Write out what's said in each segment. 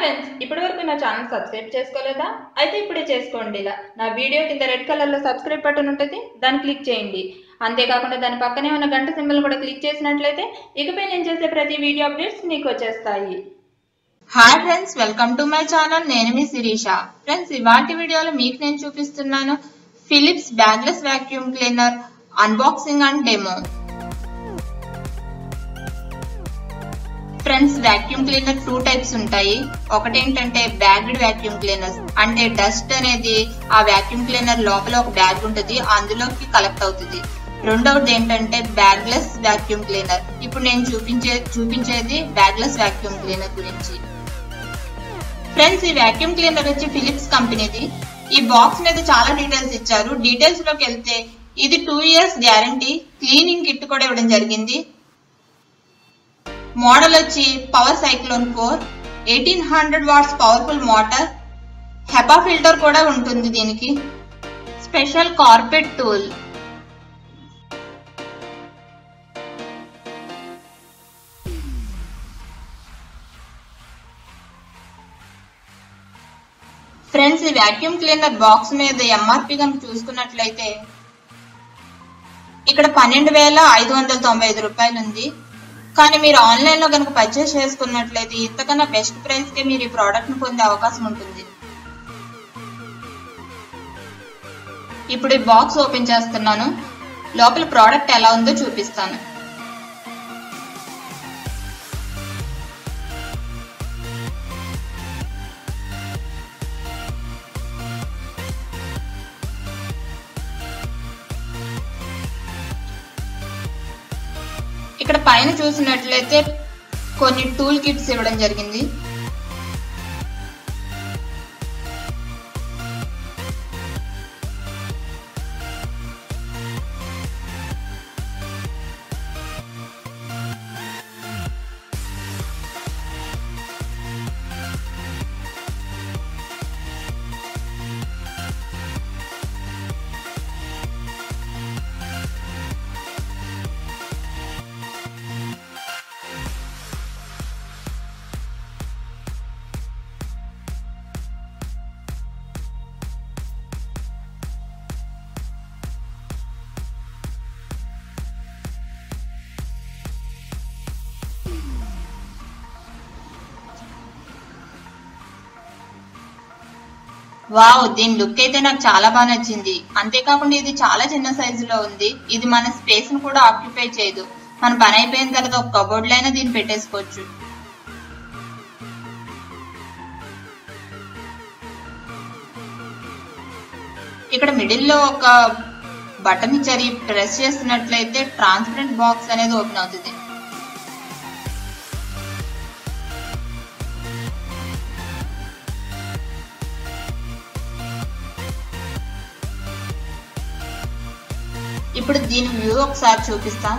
friends ఇప్పటివరకు నా channel subscribe చేసుకోలేదా అయితే ఇప్పుడే చేసుకోండి ఇలా నా వీడియో కింద రెడ్ కలర్లో సబ్స్క్రైబ్ బటన్ ఉంటుంది దాన్ని క్లిక్ చేయండి అంతేకాకుండా దాని పక్కనే ఉన్న గంట సింబల్ కూడా క్లిక్ చేసినట్లయితే ఇకపై నేను చేసే ప్రతి వీడియో అప్డేట్స్ మీకు వచ్చేస్తాయి hi friends welcome to my channel నేను మీ శిరీష ఫ్రెండ్స్ ఇవాటి వీడియోలో మీకు నేను చూపిస్తున్నాను Philips bagless vacuum cleaner unboxing and demo friends vacuum cleaner two types ఉంటాయి ఒకటి ఏంటంటే బ్యాగ్డ్ వాక్యూమ్ క్లీనర్స్ అంటే డస్ట్ అనేది ఆ వాక్యూమ్ క్లీనర్ లోపల ఒక బ్యాగ్ ఉంటుంది అందులోకి కలెక్ట్ అవుతుంది రెండవది ఏంటంటే బ్యాగ్లెస్ వాక్యూమ్ క్లీనర్ ఇప్పుడు నేను చూపించే చూపించేది బ్యాగ్లెస్ వాక్యూమ్ క్లీనర్ గురించి ఫ్రెండ్స్ ఈ వాక్యూమ్ క్లీనర్ వచ్చి ఫిలిప్స్ కంపెనీది ఈ బాక్స్ మీద చాలా డీటెయిల్స్ ఇచ్చారు డీటెయిల్స్ లోకి వెళ్తే ఇది two years guarantee cleaning kit కూడా ఇవ్వడం జరిగింది మోడల్ వచ్చి power cyclone four eighteen hundred watts powerful motor HEPA filter కూడా ఉంటుంది దీనికి స్పెషల్ కార్పెట్ టూల్ ఫ్రెండ్స్ ఈ వాక్యూమ్ క్లీనర్ బాక్స్ మీద ఎంఆర్పి కనుక చూసుకున్నట్లయితే ఇక్కడ పన్నెండు వేల ఐదు వందల తొంభై ఐదు రూపాయలు ఉంది కానీ మీరు ఆన్లైన్ లో కనుక పర్చేస్ చేసుకున్నట్లయితే ఇంతకన్నా బెస్ట్ ప్రైస్ కే మీరు ఈ ప్రోడక్ట్ ను పొందే అవకాశం ఉంటుంది ఇప్పుడు ఈ బాక్స్ ఓపెన్ చేస్తున్నాను లోపల ప్రోడక్ట్ ఎలా ఉందో చూపిస్తాను ఇక్కడ పైన చూసినట్లయితే కొన్ని టూల్ కిట్స్ ఇవ్వడం జరిగింది వావ్ దీని లుక్ అయితే నాకు చాలా బాగా నచ్చింది అంతేకాకుండా ఇది చాలా చిన్న సైజులో ఉంది ఇది మన స్పేస్ ను కూడా ఆక్యుపై చేయదు మన పని అయిపోయిన తర్వాత ఒక కబోర్డ్ లో అయినా దీన్ని పెట్టేసుకోవచ్చు ఇక్కడ మిడిల్ లో ఒక బటన్ ఇచ్చారు ప్రెస్ చేస్తున్నట్లయితే ట్రాన్స్పరెంట్ బాక్స్ అనేది ఓపెన్ అవుతుంది ఇప్పుడు దీని వ్యూ ఒకసారి చూపిస్తాం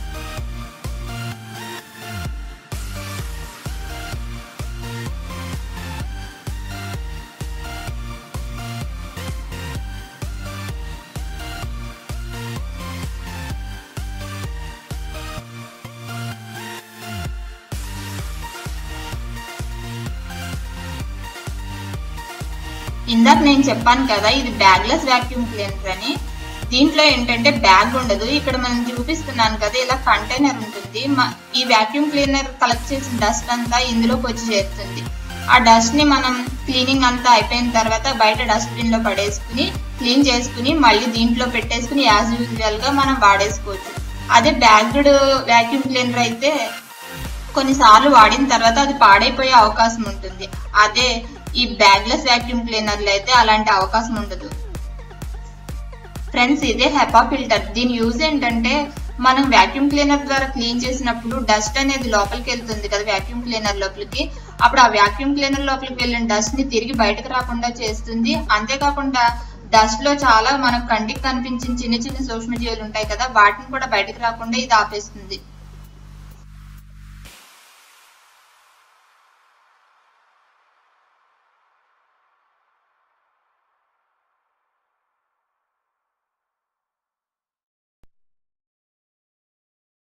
ఇందాక నేను చెప్పాను కదా ఇది బ్యాగ్లెస్ వాక్యూమ్ క్లీనర్ అని దీంట్లో ఏంటంటే బ్యాగ్ ఉండదు ఇక్కడ మనం చూపిస్తున్నాను కదా ఇలా కంటైనర్ ఉంటుంది ఈ వాక్యూమ్ క్లీనర్ కలెక్ట్ చేసిన డస్ట్ అంతా ఇందులోకి వచ్చి చేరుతుంది ఆ డస్ట్ ని మనం క్లీనింగ్ అంతా అయిపోయిన తర్వాత బయట డస్ట్బిన్ లో పడేసుకుని క్లీన్ చేసుకుని మళ్ళీ దీంట్లో పెట్టేసుకుని యాజ్ యూజువల్ గా మనం వాడేసుకోవచ్చు అదే బ్యాగ్డ్ వాక్యూమ్ క్లీనర్ అయితే కొన్నిసార్లు వాడిన తర్వాత అది పాడైపోయే అవకాశం ఉంటుంది అదే ఈ బ్యాగ్లెస్ వాక్యూమ్ క్లీనర్లు అయితే అలాంటి అవకాశం ఉండదు ఫ్రెండ్స్ ఇదే హెపా ఫిల్టర్ దీని యూజ్ ఏంటంటే మనం వాక్యూమ్ క్లీనర్ ద్వారా క్లీన్ చేసినప్పుడు డస్ట్ అనేది లోపలికి వెళ్తుంది కదా వాక్యూమ్ క్లీనర్ లోపలికి అప్పుడు ఆ వాక్యూమ్ క్లీనర్ లోపలికి వెళ్ళిన డస్ట్ ని తిరిగి బయటకు రాకుండా చేస్తుంది అంతేకాకుండా డస్ట్ లో చాలా మనకు కంటికి కనిపించిన చిన్న చిన్న సూక్ష్మజీవులు ఉంటాయి కదా వాటిని కూడా బయటకు రాకుండా ఇది ఆపేస్తుంది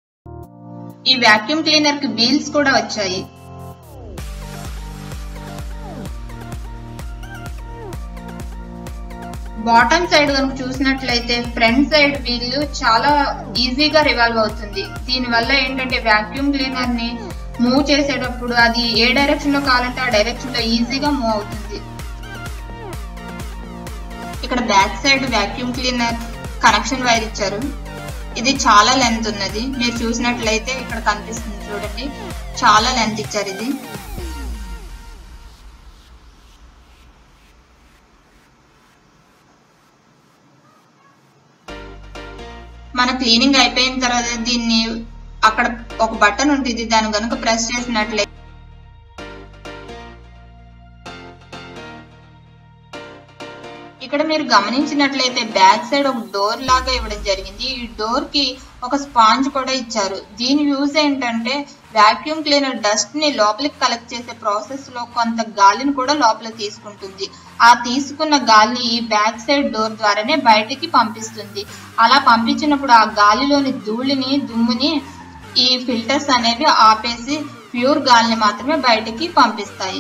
ఈ వాక్యూమ్ క్లీనర్ కి వీల్స్ కూడా వచ్చాయి బాటమ్ సైడ్ కనుక చూసినట్లయితే ఫ్రంట్ సైడ్ వీల్ చాలా ఈజీగా రివాల్వ్ అవుతుంది దీనివల్ల ఏంటంటే వాక్యూమ్ క్లీనర్ ని మూవ్ చేసేటప్పుడు అది ఏ డైరెక్షన్ లో కావాలంటే ఆ డైరెక్షన్ లో ఈజీగా మూవ్ అవుతుంది ఇక్కడ back side vacuum cleaner connection wire ఇచ్చారు ఇది చాలా లెంత్ ఉన్నది మీరు చూసినట్లయితే ఇక్కడ కనిపిస్తుంది చూడండి చాలా లెంత్ ఇచ్చారు ఇది మన క్లీనింగ్ అయిపోయిన తర్వాత దీన్ని అక్కడ ఒక బటన్ ఉంటుంది దాన్ని కనుక ప్రెస్ చేసినట్లయితే ఇక్కడ మీరు గమనించినట్లయితే బ్యాక్ సైడ్ ఒక డోర్ లాగా ఇవ్వడం జరిగింది ఈ డోర్ కి ఒక స్పాంజ్ కూడా ఇచ్చారు దీని యూజ్ ఏంటంటే వాక్యూమ్ క్లీనర్ డస్ట్ ని లోపలికి కలెక్ట్ చేసే ప్రాసెస్ లో కొంత గాలిని కూడా లోపల తీసుకుంటుంది ఆ తీసుకున్న గాలిని ఈ బ్యాక్ సైడ్ డోర్ ద్వారానే బయటికి పంపిస్తుంది అలా పంపించినప్పుడు ఆ గాలిలోని ధూళిని దుమ్ముని ఈ ఫిల్టర్స్ అనేవి ఆపేసి ప్యూర్ గాలిని మాత్రమే బయటికి పంపిస్తాయి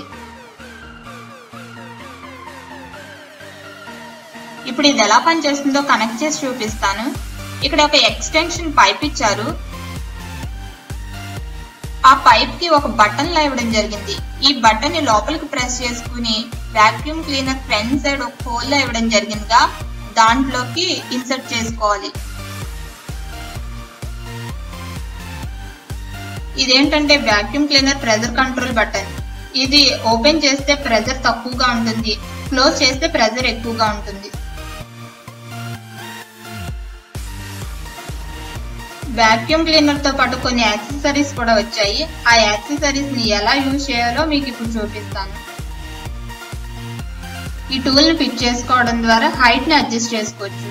ఇప్పుడు ఇది ఎలా పనిచేస్తుందో కనెక్ట్ చేసి చూపిస్తాను ఇక్కడ ఒక ఎక్స్టెన్షన్ పైప్ ఇచ్చారు ఆ పైప్ కి ఒక బటన్ లా ఇవ్వడం జరిగింది ఈ బటన్ ని లోపలికి ప్రెస్ చేసుకుని వాక్యూమ్ క్లీనర్ ఫ్రంట్ సైడ్ ఒక హోల్ లా ఇవ్వడం జరిగిందిగా దాంట్లోకి ఇన్సర్ట్ చేసుకోవాలి ఇదేంటంటే vacuum cleaner pressure control button ఇది ఓపెన్ చేస్తే ప్రెజర్ తక్కువగా ఉంటుంది క్లోజ్ చేస్తే ప్రెజర్ ఎక్కువగా ఉంటుంది వాక్యూమ్ క్లీనర్ తో పాటు కొన్ని యాక్సెసరీస్ కూడా వచ్చాయి ఆ యాక్సెసరీస్ ని ఎలా యూజ్ చేయాలో మీకు ఇప్పుడు చూపిస్తాను ఈ టూల్ ని ఫిట్ చేసుకోవడం ద్వారా హైట్ ని అడ్జస్ట్ చేసుకోవచ్చు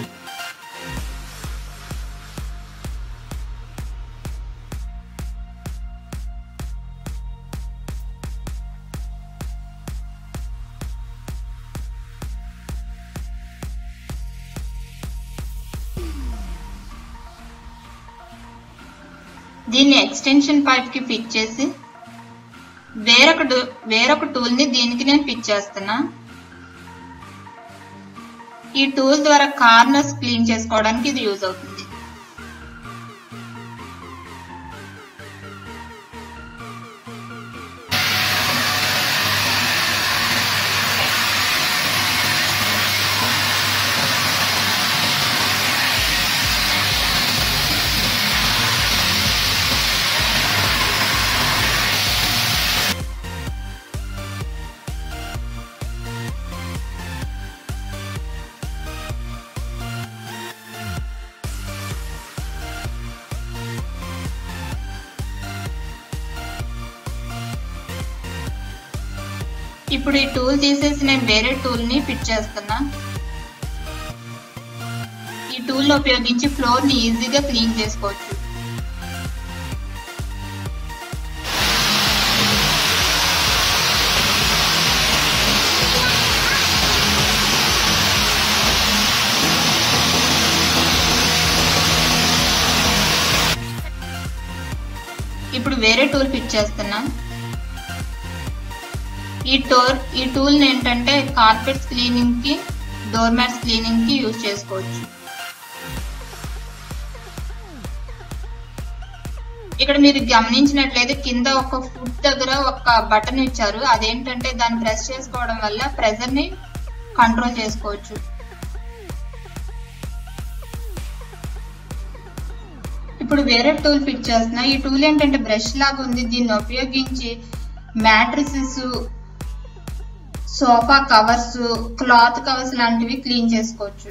దీన్ని ఎక్స్టెన్షన్ పైప్ కి ఫిట్ చేసి వేరొక డు- వేరొక టూల్ ని దీనికి నేను ఫిట్ చేస్తున్నా ఈ టూల్ ద్వారా కార్నర్స్ క్లీన్ చేసుకోవడానికి ఇది యూజ్ అవుతుంది ఇప్పుడు ఈ టూల్ తీసేసి నేను వేరే టూల్ ని ఫిట్ చేస్తున్నా ఈ టూల్ ఉపయోగించి ఫ్లోర్ ని ఈజీగా క్లీన్ చేసుకోవచ్చు ఇప్పుడు వేరే టూల్ ఫిట్ చేస్తున్నా ఈ టోర్ ఈ టూల్ ఏంటంటే కార్పెట్స్ క్లీనింగ్ కి డోర్ మ్యాట్స్ క్లీనింగ్ కి యూజ్ చేసుకోవచ్చు ఇక్కడ మీరు గమనించినట్లయితే కింద ఒక ఫుట్ దగ్గర ఒక బటన్ ఇచ్చారు అదేంటంటే దాన్ని ప్రెస్ చేసుకోవడం వల్ల ప్రెజర్ ని కంట్రోల్ చేసుకోవచ్చు ఇప్పుడు వేరే టూల్ ఫిట్ చేస్తున్నా ఈ టూల్ ఏంటంటే బ్రష్ లాగా ఉంది దీన్ని ఉపయోగించి mattresses sofa covers cloth covers లాంటివి క్లీన్ చేసుకోవచ్చు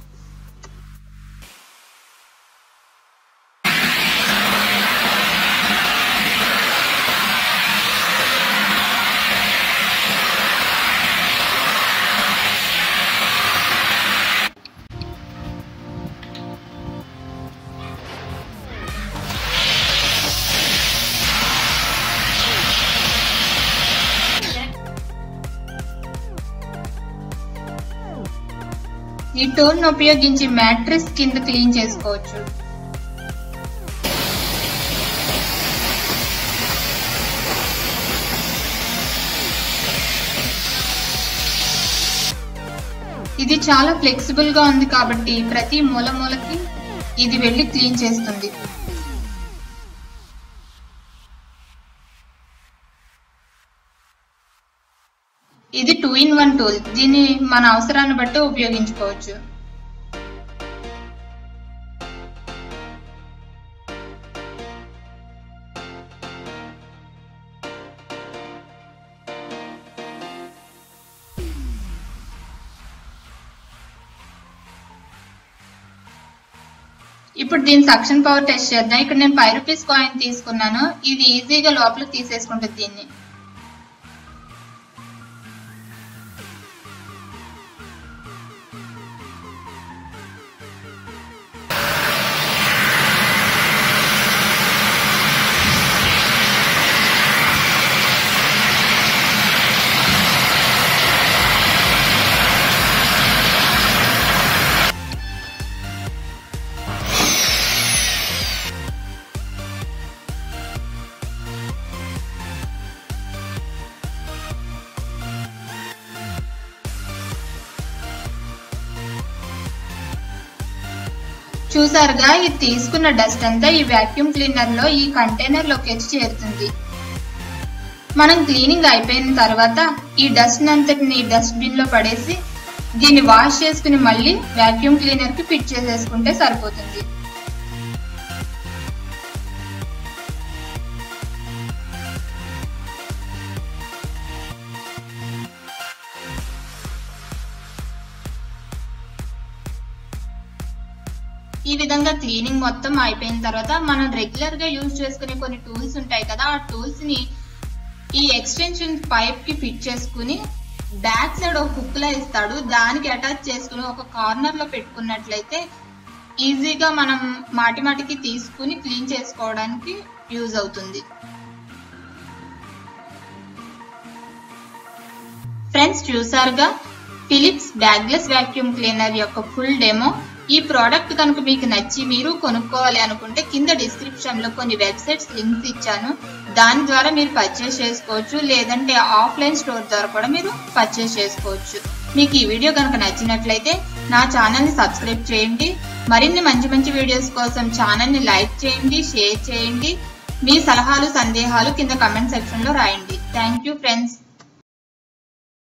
ఈ టూల్ ను ఉపయోగించి మ్యాట్రిస్ కింద క్లీన్ చేసుకోవచ్చు ఇది చాలా ఫ్లెక్సిబుల్ గా ఉంది కాబట్టి ప్రతి మూల మూలకి ఇది వెళ్ళి క్లీన్ చేస్తుంది ఇది టూ ఇన్ వన్ టూల్ దీన్ని మన అవసరాన్ని బట్టి ఉపయోగించుకోవచ్చు ఇప్పుడు దీని సక్షన్ పవర్ టెస్ట్ చేద్దాం ఇక్కడ నేను ఫైవ్ రూపీస్ కాయిన్ తీసుకున్నాను ఇది ఈజీగా లోపలికి తీసేసుకుంటుంది దీన్ని చూసారుగా ఇది తీసుకున్న డస్ట్ అంతా ఈ వాక్యూమ్ క్లీనర్ లో ఈ కంటైనర్ లోకి వచ్చి చేరుతుంది మనం క్లీనింగ్ అయిపోయిన తర్వాత ఈ డస్ట్ అంతటిని డస్ట్ బిన్ లో పడేసి దీన్ని వాష్ చేసుకుని మళ్ళీ వాక్యూమ్ క్లీనర్ కి ఫిట్ చేసేసుకుంటే సరిపోతుంది ఈ విధంగా క్లీనింగ్ మొత్తం అయిపోయిన తర్వాత మనం రెగ్యులర్ గా యూజ్ చేసుకునే కొన్ని టూల్స్ ఉంటాయి కదా ఆ టూల్స్ ని ఈ ఎక్స్టెన్షన్ పైప్ కి ఫిట్ చేసుకుని బ్యాక్ సైడ్ ఒక హుక్ లా ఇస్తాడు దానికి అటాచ్ చేసుకుని ఒక కార్నర్ లో పెట్టుకున్నట్లయితే ఈజీగా మనం మాటి మాటికి తీసుకుని క్లీన్ చేసుకోవడానికి యూజ్ అవుతుంది ఫ్రెండ్స్ చూసారుగా ఫిలిప్స్ బ్యాగ్లెస్ వాక్యూమ్ క్లీనర్ యొక్క ఫుల్ డెమో ఈ ప్రోడక్ట్ కనుక మీకు నచ్చి మీరు కొనుక్కోవాలి అనుకుంటే కింద డిస్క్రిప్షన్ లో కొన్ని వెబ్సైట్స్ లింక్స్ ఇచ్చాను దాని ద్వారా మీరు పర్చేస్ చేసుకోవచ్చు లేదంటే ఆఫ్లైన్ స్టోర్ ద్వారా కూడా మీరు పర్చేస్ చేసుకోవచ్చు మీకు ఈ వీడియో కనుక నచ్చినట్లయితే నా ఛానల్ ని సబ్స్క్రైబ్ చేయండి మరిన్ని మంచి మంచి వీడియోస్ కోసం ఛానల్ ని లైక్ చేయండి షేర్ చేయండి మీ సలహాలు సందేహాలు కింద కమెంట్ సెక్షన్ లో రాయండి థ్యాంక్ యూ ఫ్రెండ్స్